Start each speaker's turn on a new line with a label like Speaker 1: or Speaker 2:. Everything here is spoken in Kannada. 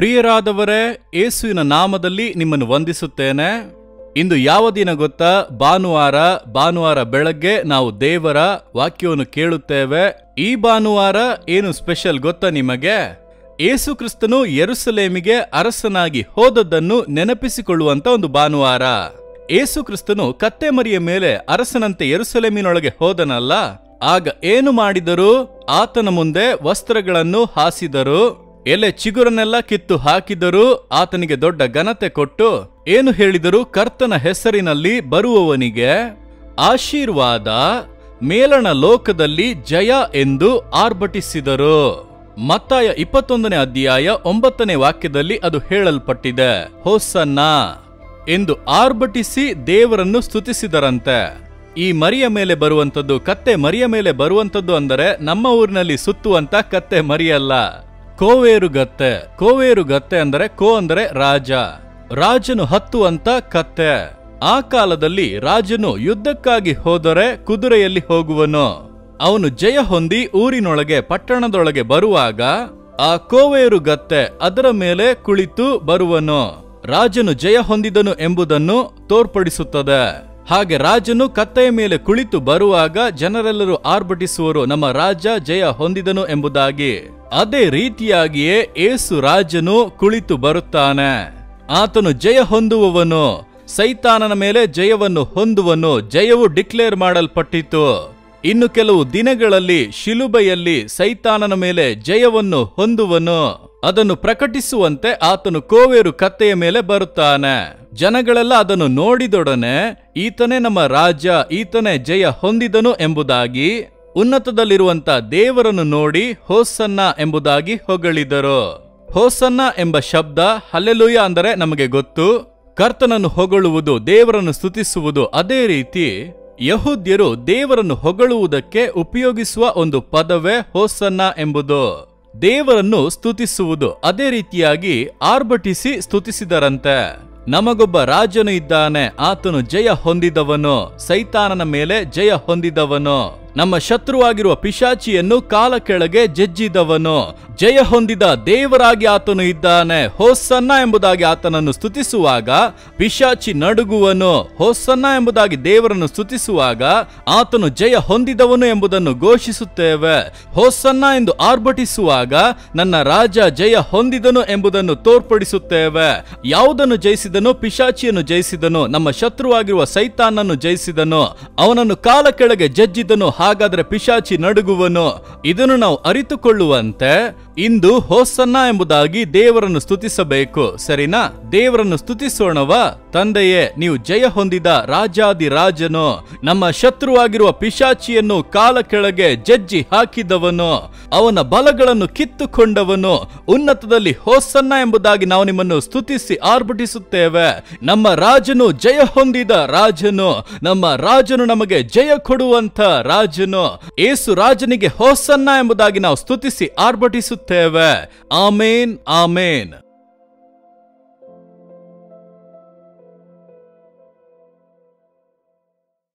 Speaker 1: ಪ್ರಿಯರಾದವರೇ ಯೇಸುವಿನ ನಾಮದಲ್ಲಿ ನಿಮ್ಮನ್ನು ವಂದಿಸುತ್ತೇನೆ ಇಂದು ಯಾವ ದಿನ ಗೊತ್ತಾ ಭಾನುವಾರ ಭಾನುವಾರ ಬೆಳಗ್ಗೆ ನಾವು ದೇವರ ವಾಕ್ಯವನ್ನು ಕೇಳುತ್ತೇವೆ ಈ ಭಾನುವಾರ ಏನು ಸ್ಪೆಷಲ್ ಗೊತ್ತಾ ನಿಮಗೆ ಯೇಸು ಕ್ರಿಸ್ತನು ಯೆರೂಸಲೇಮಿಗೆ ಅರಸನಾಗಿ ಹೋದದ್ದನ್ನು ನೆನಪಿಸಿಕೊಳ್ಳುವಂತ ಒಂದು ಭಾನುವಾರ ಯೇಸು ಕ್ರಿಸ್ತನು ಕತ್ತೆ ಮರಿಯ ಮೇಲೆ ಅರಸನಂತೆ ಯೆರೂಸಲೇಮಿನೊಳಗೆ ಹೋದನಲ್ಲ ಆಗ ಏನು ಮಾಡಿದರು ಆತನ ಮುಂದೆ ವಸ್ತ್ರಗಳನ್ನು ಹಾಸಿದರು ಎಲೆ ಚಿಗುರನ್ನೆಲ್ಲ ಕಿತ್ತು ಹಾಕಿದರು ಆತನಿಗೆ ದೊಡ್ಡ ಘನತೆ ಕೊಟ್ಟು ಏನು ಹೇಳಿದರು ಕರ್ತನ ಹೆಸರಿನಲ್ಲಿ ಬರುವವನಿಗೆ ಆಶೀರ್ವಾದ ಮೇಲಣ ಲೋಕದಲ್ಲಿ ಜಯ ಎಂದು ಆರ್ಭಟಿಸಿದರು ಮತ್ತಾಯ ಇಪ್ಪತ್ತೊಂದನೇ ಅಧ್ಯಾಯ ಒಂಬತ್ತನೇ ವಾಕ್ಯದಲ್ಲಿ ಅದು ಹೇಳಲ್ಪಟ್ಟಿದೆ ಹೋಸನ್ನ ಎಂದು ಆರ್ಭಟಿಸಿ ದೇವರನ್ನು ಸ್ತುತಿಸಿದರಂತೆ ಈ ಮರಿಯ ಮೇಲೆ ಬರುವಂತದ್ದು ಕತ್ತೆ ಮರಿಯ ಮೇಲೆ ಬರುವಂತದ್ದು ಅಂದರೆ ನಮ್ಮ ಊರಿನಲ್ಲಿ ಸುತ್ತುವಂತ ಕತ್ತೆ ಮರಿಯಲ್ಲ ಕೋವೇರು ಗತ್ತೆ ಕೋವೇರು ಗತ್ತೆ ಅಂದರೆ ಕೋ ಅಂದರೆ ರಾಜ ರಾಜನು ಹತ್ತುವಂತ ಕತ್ತೆ ಆ ಕಾಲದಲ್ಲಿ ರಾಜನು ಯುದ್ಧಕ್ಕಾಗಿ ಹೋದರೆ ಕುದುರೆಯಲ್ಲಿ ಹೋಗುವನು ಅವನು ಜಯ ಹೊಂದಿ ಊರಿನೊಳಗೆ ಪಟ್ಟಣದೊಳಗೆ ಬರುವಾಗ ಆ ಕೋವೇರು ಗತ್ತೆ ಅದರ ಮೇಲೆ ಕುಳಿತು ಬರುವನು ರಾಜನು ಜಯ ಹೊಂದಿದನು ಎಂಬುದನ್ನು ತೋರ್ಪಡಿಸುತ್ತದೆ ಹಾಗೆ ರಾಜನು ಕತ್ತೆಯ ಮೇಲೆ ಕುಳಿತು ಬರುವಾಗ ಜನರೆಲ್ಲರೂ ಆರ್ಭಟಿಸುವರು ನಮ್ಮ ರಾಜ ಜಯ ಹೊಂದಿದನು ಎಂಬುದಾಗಿ ಅದೇ ರೀತಿಯಾಗಿಯೇ ಏಸು ರಾಜನು ಕುಳಿತು ಬರುತ್ತಾನೆ ಆತನು ಜಯ ಹೊಂದುವವನು ಸೈತಾನನ ಮೇಲೆ ಜಯವನ್ನು ಹೊಂದುವನು ಜಯವು ಡಿಕ್ಲೇರ್ ಮಾಡಲ್ಪಟ್ಟಿತು ಇನ್ನು ಕೆಲವು ದಿನಗಳಲ್ಲಿ ಶಿಲುಬೆಯಲ್ಲಿ ಸೈತಾನನ ಮೇಲೆ ಜಯವನ್ನು ಹೊಂದುವನು ಅದನ್ನು ಪ್ರಕಟಿಸುವಂತೆ ಆತನು ಕೋವೇರು ಕತ್ತೆಯ ಮೇಲೆ ಬರುತ್ತಾನೆ ಜನಗಳೆಲ್ಲ ಅದನ್ನು ನೋಡಿದೊಡನೆ ಈತನೇ ನಮ್ಮ ರಾಜ ಈತನೇ ಜಯ ಹೊಂದಿದನು ಎಂಬುದಾಗಿ ಉನ್ನತದಲ್ಲಿರುವಂತ ದೇವರನ್ನು ನೋಡಿ ಹೋಸನ್ನ ಎಂಬುದಾಗಿ ಹೊಗಳಿದರು ಹೋಸನ್ನ ಎಂಬ ಶಬ್ದ ಹಲ್ಲೆಲೂಯ ಅಂದರೆ ನಮಗೆ ಗೊತ್ತು ಕರ್ತನನ್ನು ಹೊಗಳುವುದು ದೇವರನ್ನು ಸ್ತುತಿಸುವುದು ಅದೇ ರೀತಿ ಯಹೂದ್ಯರು ದೇವರನ್ನು ಹೊಗಳುವುದಕ್ಕೆ ಉಪಯೋಗಿಸುವ ಒಂದು ಪದವೇ ಹೋಸನ್ನ ಎಂಬುದು ದೇವರನ್ನು ಸ್ತುತಿಸುವುದು ಅದೇ ರೀತಿಯಾಗಿ ಆರ್ಭಟಿಸಿ ಸ್ತುತಿಸಿದರಂತೆ ನಮಗೊಬ್ಬ ರಾಜನು ಇದ್ದಾನೆ ಆತನು ಜಯ ಹೊಂದಿದವನು ಸೈತಾನನ ಮೇಲೆ ಜಯ ಹೊಂದಿದವನು ನಮ್ಮ ಶತ್ರುವಾಗಿರುವ ಪಿಶಾಚಿಯನ್ನು ಕಾಲ ಕೆಳಗೆ ಜಜ್ಜಿದವನು ಜಯ ಹೊಂದಿದ ದೇವರಾಗಿ ಆತನು ಇದ್ದಾನೆ ಹೋಸನ್ನ ಎಂಬುದಾಗಿ ಆತನನ್ನು ಸ್ತುತಿಸುವಾಗ ಪಿಶಾಚಿ ನಡುಗುವನು ಹೋಸನ್ನ ಎಂಬುದಾಗಿ ದೇವರನ್ನು ಸ್ತುತಿಸುವಾಗ ಆತನು ಜಯ ಹೊಂದಿದವನು ಎಂಬುದನ್ನು ಘೋಷಿಸುತ್ತೇವೆ ಹೋಸನ್ನ ಎಂದು ಆರ್ಭಟಿಸುವಾಗ ನನ್ನ ರಾಜ ಜಯ ಹೊಂದಿದನು ಎಂಬುದನ್ನು ತೋರ್ಪಡಿಸುತ್ತೇವೆ ಯಾವುದನ್ನು ಜಯಿಸಿದನು ಪಿಶಾಚಿಯನ್ನು ಜಯಿಸಿದನು ನಮ್ಮ ಶತ್ರುವಾಗಿರುವ ಸೈತಾನನ್ನು ಜಯಿಸಿದನು ಅವನನ್ನು ಕಾಲ ಕೆಳಗೆ ಜಜ್ಜಿದನು ಹಾಗಾದ್ರೆ ಪಿಶಾಚಿ ನಡುಗುವನು ಇದನ್ನು ನಾವು ಅರಿತುಕೊಳ್ಳುವಂತೆ ಇಂದು ಹೋಸನ್ನ ಎಂಬುದಾಗಿ ದೇವರನ್ನು ಸ್ತುತಿಸಬೇಕು ಸರಿನಾ ದೇವರನ್ನು ಸ್ತುತಿಸೋಣವ ತಂದೆಯೇ ನೀವು ಜಯ ಹೊಂದಿದ ರಾಜಾದಿ ರಾಜನು ನಮ್ಮ ಶತ್ರುವಾಗಿರುವ ಪಿಶಾಚಿಯನ್ನು ಕಾಲ ಕೆಳಗೆ ಜಜ್ಜಿ ಹಾಕಿದವನು ಅವನ ಬಲಗಳನ್ನು ಕಿತ್ತುಕೊಂಡವನು ಉನ್ನತದಲ್ಲಿ ಹೋಸನ್ನ ಎಂಬುದಾಗಿ ನಾವು ನಿಮ್ಮನ್ನು ಸ್ತುತಿಸಿ ಆರ್ಭಟಿಸುತ್ತೇವೆ ನಮ್ಮ ರಾಜನು ಜಯ ಹೊಂದಿದ ರಾಜನು ನಮ್ಮ ರಾಜನು ನಮಗೆ ಜಯ ಕೊಡುವಂತ ರಾಜನು ಏಸು ರಾಜನಿಗೆ ಹೋಸನ್ನ ಎಂಬುದಾಗಿ ನಾವು ಸ್ತುತಿಸಿ ಆರ್ಭಟಿಸುತ್ತೇವೆ ಆಮೇನ್ ಆಮೇನ್